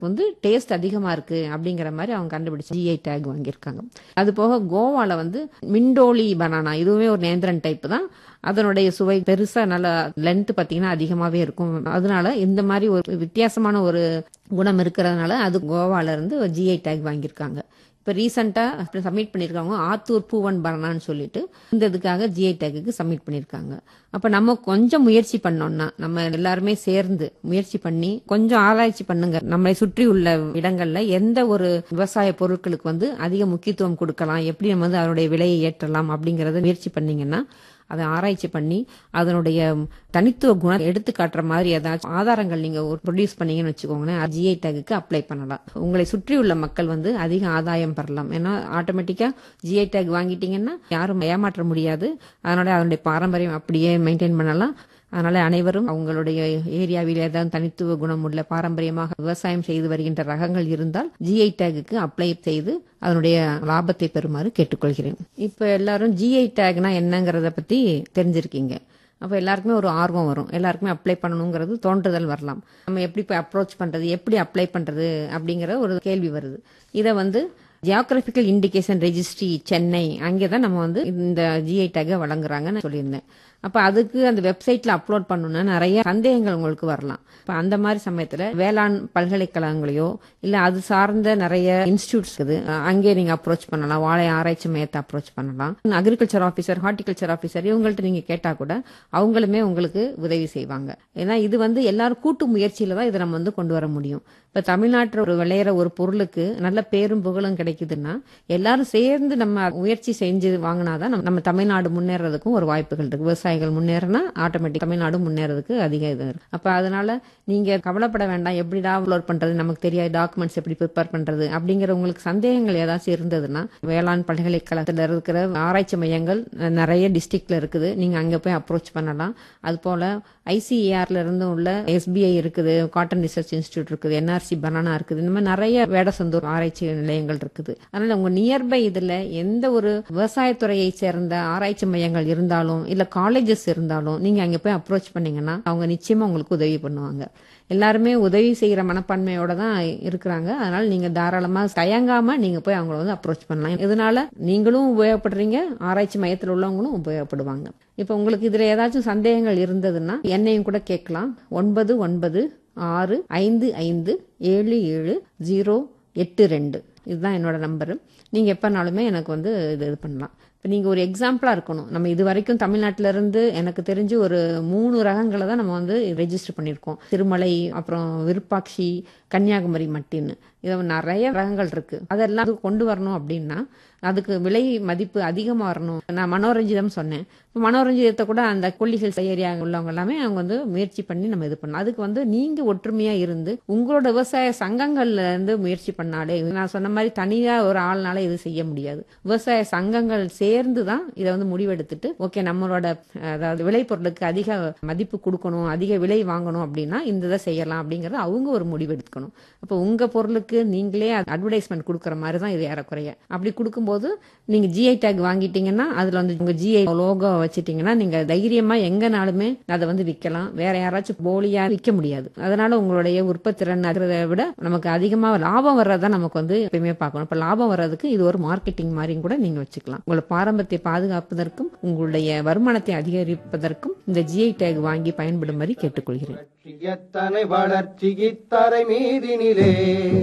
வந்து டேஸ்ட் அதிகமா இருக்கு அப்படிங்கிற மாதிரி அவங்க கண்டுபிடிச்சு ஜிஐ டேக் வாங்கியிருக்காங்க அது போக கோவால வந்து மிண்டோலி பனானா இதுவுமே ஒரு நேந்திரன் டைப் தான் அதனுடைய சுவை பெருசா நல்ல லென்த் பாத்தீங்கன்னா அதிகமாவே இருக்கும் அதனால இந்த மாதிரி ஒரு வித்தியாசமான ஒரு குணம் இருக்கிறதுனால அது கோவால இருந்து ஜிஐ டேக் வாங்கியிருக்காங்க இப்போ ரீசெண்டாக சப்மிட் பண்ணியிருக்காங்க ஆத்தூர் பூவன் பரணான்னு சொல்லிட்டு இந்த இதுக்காக ஜிஐ டேக்குக்கு சப்மிட் பண்ணியிருக்காங்க அப்போ நம்ம கொஞ்சம் முயற்சி பண்ணோம்னா நம்ம எல்லாருமே சேர்ந்து முயற்சி பண்ணி கொஞ்சம் ஆராய்ச்சி பண்ணுங்க நம்மளை சுற்றி உள்ள இடங்கள்ல எந்த ஒரு விவசாய பொருட்களுக்கு வந்து அதிக முக்கியத்துவம் கொடுக்கலாம் எப்படி நம்ம வந்து அதனுடைய விலையை ஏற்றலாம் அப்படிங்கறத முயற்சி பண்ணீங்கன்னா அதை ஆராய்ச்சி பண்ணி அதனுடைய தனித்துவ குணம் எடுத்து காட்டுற மாதிரி ஏதாச்சும் ஆதாரங்கள் நீங்க ப்ரொடியூஸ் பண்ணீங்கன்னு வச்சுக்கோங்களேன் ஜிஐ டேகுக்கு அப்ளை பண்ணலாம் உங்களை சுற்றி உள்ள மக்கள் வந்து அதிக ஆதாயம் பெறலாம் ஏன்னா ஆட்டோமேட்டிக்கா ஜிஐ டேக் வாங்கிட்டீங்கன்னா யாரும் ஏமாற்ற முடியாது அதனால அதனுடைய பாரம்பரியம் அப்படியே மெயின்டைன் பண்ணலாம் அதனால அனைவரும் அவங்களுடைய ஏரியாவில் ஏதாவது தனித்துவ குணம் உள்ள பாரம்பரியமாக விவசாயம் செய்து வருகின்ற ரகங்கள் இருந்தால் ஜிஐ டேகுக்கு அப்ளை செய்து அதனுடைய லாபத்தை பெறுமாறு கேட்டுக்கொள்கிறேன் இப்ப எல்லாரும் ஜிஐ டேக்னா என்னங்கறத பத்தி தெரிஞ்சிருக்கீங்க அப்போ எல்லாருக்குமே ஒரு ஆர்வம் வரும் எல்லாருக்குமே அப்ளை பண்ணணுங்கிறது தோன்றுதல் வரலாம் நம்ம எப்படி போய் அப்ரோச் பண்றது எப்படி அப்ளை பண்றது அப்படிங்கிற ஒரு கேள்வி வருது இதை வந்து ஜியாகிரபிக்கல் இண்டிகேஷன் ரெஜிஸ்ட்ரி சென்னை அங்கே தான் நம்ம வந்து இந்த ஜிஐ டேகை வழங்குறாங்கன்னு சொல்லியிருந்தேன் அப்ப அதுக்கு அந்த வெப்சைட்ல அப்லோட் பண்ணணும்னா நிறைய சந்தேகங்கள் உங்களுக்கு வரலாம் இப்ப அந்த மாதிரி சமயத்துல வேளாண் பல்கலைக்கழகங்களையோ இல்ல அது சார்ந்த நிறைய இன்ஸ்டியூட்ஸ் இருக்குது அங்கே நீங்க அப்ரோச் பண்ணலாம் வாழை ஆராய்ச்சி மையத்தை அப்ரோச் பண்ணலாம் அக்ரிகல்ச்சர் ஆபீசர் ஹார்டிகல்ச்சர் ஆபீசர் இவங்கள்ட்ட நீங்க கேட்டா கூட அவங்களுமே உங்களுக்கு உதவி செய்வாங்க ஏன்னா இது வந்து எல்லாரும் கூட்டு முயற்சியில தான் இதை நம்ம வந்து கொண்டு வர முடியும் இப்ப தமிழ்நாட்டில் ஒரு விளையிற ஒரு பொருளுக்கு நல்ல பேரும் புகழும் கிடைக்குதுன்னா எல்லாரும் சேர்ந்து நம்ம முயற்சி செஞ்சு வாங்கினாதான் நம்ம- நம்ம தமிழ்நாடு முன்னேறதுக்கும் ஒரு வாய்ப்புகள் இருக்கு விவசாயிகள் முன்னேறினா ஆட்டோமேட்டிக் தமிழ்நாடு முன்னேறதுக்கு அதிக இது இருக்கு அப்ப அதனால நீங்க கவலைப்பட வேண்டாம் எப்படி அப்லோட் பண்றது நமக்கு தெரியாது டாக்குமெண்ட்ஸ் எப்படி ப்ரிப்பேர் பண்றது அப்படிங்கிற உங்களுக்கு சந்தேகங்கள் ஏதாச்சும் இருந்ததுன்னா வேளாண் பல்கலைக்கழகத்தில் இருக்கிற ஆராய்ச்சி மையங்கள் நிறைய டிஸ்ட்ரிக்ட்ல இருக்குது நீங்க அங்க போய் அப்ரோச் பண்ணலாம் அது போல ஐசிஏஆர்ல இருந்து உள்ள எஸ்பிஐ இருக்குது காட்டன் ரிசர்ச் இன்ஸ்டியூட் இருக்குது என்ஆர்சி பனானா இருக்குது இந்த மாதிரி நிறைய வேடசந்தூர் ஆராய்ச்சி நிலையங்கள் இருக்குது அதனால உங்க நியர்பை இதுல எந்த ஒரு விவசாயத்துறையை சேர்ந்த ஆராய்ச்சி மையங்கள் இருந்தாலும் இல்ல காலேஜஸ் இருந்தாலும் நீங்க அங்க போய் அப்ரோச் பண்ணீங்கன்னா அவங்க நிச்சயமா உங்களுக்கு உதவி பண்ணுவாங்க எல்லாருமே உதவி செய்யற மனப்பான்மையோட தான் இருக்கிறாங்க அதனால நீங்க தாராளமா தயங்காம நீங்க போய் அவங்கள வந்து அப்ரோச் பண்ணலாம் இதனால நீங்களும் உபயோகப்படுறீங்க ஆராய்ச்சி மையத்தில் உள்ளவங்களும் உபயோகப்படுவாங்க இப்ப உங்களுக்கு இதுல ஏதாச்சும் சந்தேகங்கள் இருந்ததுன்னா என்னையும் கூட கேட்கலாம் ஒன்பது ஒன்பது ஆறு ஐந்து ஐந்து ஏழு ஏழு ஜீரோ எட்டு ரெண்டு இதுதான் என்னோட நம்பரு நீங்க எப்பனாலுமே எனக்கு வந்து இது இது பண்ணலாம் இப்போ நீங்க ஒரு எக்ஸாம்பிளா இருக்கணும் நம்ம இது வரைக்கும் தமிழ்நாட்டில இருந்து எனக்கு தெரிஞ்சு ஒரு மூணு ரகங்களை தான் நம்ம வந்து ரெஜிஸ்டர் பண்ணியிருக்கோம் திருமலை அப்புறம் விருப்பாட்சி கன்னியாகுமரி மட்டின்னு இது நிறைய ரகங்கள் இருக்கு அதெல்லாம் அது கொண்டு வரணும் அப்படின்னா அதுக்கு விலை மதிப்பு அதிகமா வரணும் நான் மனோரஞ்சிதம் சொன்னேன் இப்போ மனோரஞ்சிதத்தை கூட அந்த கொல்லிகள் ஏரியா உள்ளவங்க எல்லாமே அவங்க வந்து முயற்சி பண்ணி நம்ம இது பண்ணலாம் அதுக்கு வந்து நீங்க ஒற்றுமையா இருந்து உங்களோட விவசாய சங்கங்கள்ல இருந்து முயற்சி பண்ணாலே நான் சொன்ன மாதிரி தனியா ஒரு ஆள்னால இது செய்ய முடியாது விவசாய சங்கங்கள் சேர்ந்து தான் இதை வந்து முடிவெடுத்துட்டு ஓகே நம்மளோட அதாவது விளைபொருளுக்கு அதிக மதிப்பு கொடுக்கணும் அதிக விலை வாங்கணும் அப்படின்னா இந்த இதை செய்யலாம் அப்படிங்கறத அவங்க ஒரு முடிவெடுக்கணும் அப்போ உங்க பொருளுக்கு நீங்களே அட்வர்டைஸ்மெண்ட் கொடுக்குற மாதிரி தான் இது ஏறக்குறைய அப்படி கொடுக்கும்போது நீங்க ஜிஐ டேக் வாங்கிட்டீங்கன்னா அதுல வந்து உங்க ஜிஐ லோகோ வச்சிட்டீங்கன்னா நீங்க தைரியமா எங்கனாலுமே அதை வந்து விற்கலாம் வேற யாராச்சும் போலியா விற்க முடியாது அதனால உங்களுடைய உற்பத்தி திறன் இருக்கிறத விட நமக்கு அதிகமா லாபம் வர்றதா நமக்கு வந்து எப்பயுமே பார்க்கணும் இப்ப லாபம் வர்றதுக்கு இது ஒரு மார்க்கெட்டிங் மாதிரியும் கூட நீங்க வச்சுக்கலாம் உங்களோட பாரம்பரியத்தை பாதுகாப்பதற்கும் உங்களுடைய வருமானத்தை அதிகரிப்பதற்கும் இந்த ஜிஐ டேக் வாங்கி பயன்படும்படி கேட்டுக்கொள்கிறேன் எத்தனை வளர்ச்சி இத்தரை மீதினிலே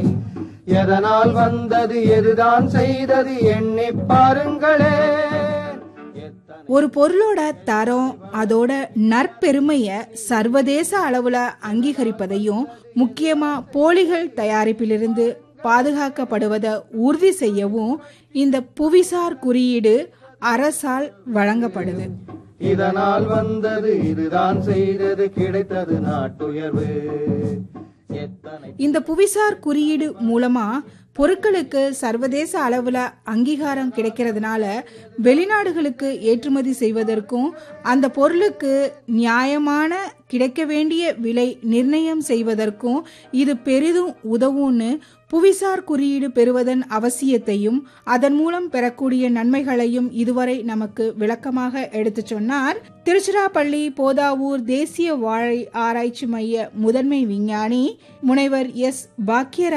எதனால் வந்தது எதுதான் செய்தது எண்ணி பாருங்களே எத்தனை ஒரு பொருளோட தரம் அதோட நற்பெருமைய சர்வதேச அளவுல அங்கீகரிப்பதையும் முக்கியமா போலிகள் தயாரிப்பிலிருந்து பாதுகாக்கப்படுவதை உறுதி செய்யவும் இந்த புவிசார் குறியீடு அரசால் வழங்கப்படுது இதனால் வந்தது இதுதான் செய்தது கிடைத்தது நாட்டுயர்வு எத்தனை இந்த புவிசார் குறியீடு மூலமா பொருட்களுக்கு சர்வதேச அளவுல அங்கீகாரம் கிடைக்கிறதுனால வெளிநாடுகளுக்கு ஏற்றுமதி செய்வதற்கும் அந்த பொருளுக்கு நியாயமான கிடைக்க வேண்டிய விலை நிர்ணயம் செய்வதற்கும் இது பெரிதும் உதவும்னு புவிசார் குறியீடு பெறுவதன் அவசியத்தையும் அதன் மூலம் பெறக்கூடிய நன்மைகளையும் இதுவரை நமக்கு விளக்கமாக எடுத்துச் சொன்னார் திருச்சிராப்பள்ளி போதாவூர் தேசிய வாழை ஆராய்ச்சி மைய முதன்மை விஞ்ஞானி முனைவர் எஸ் பாக்கியராஜ்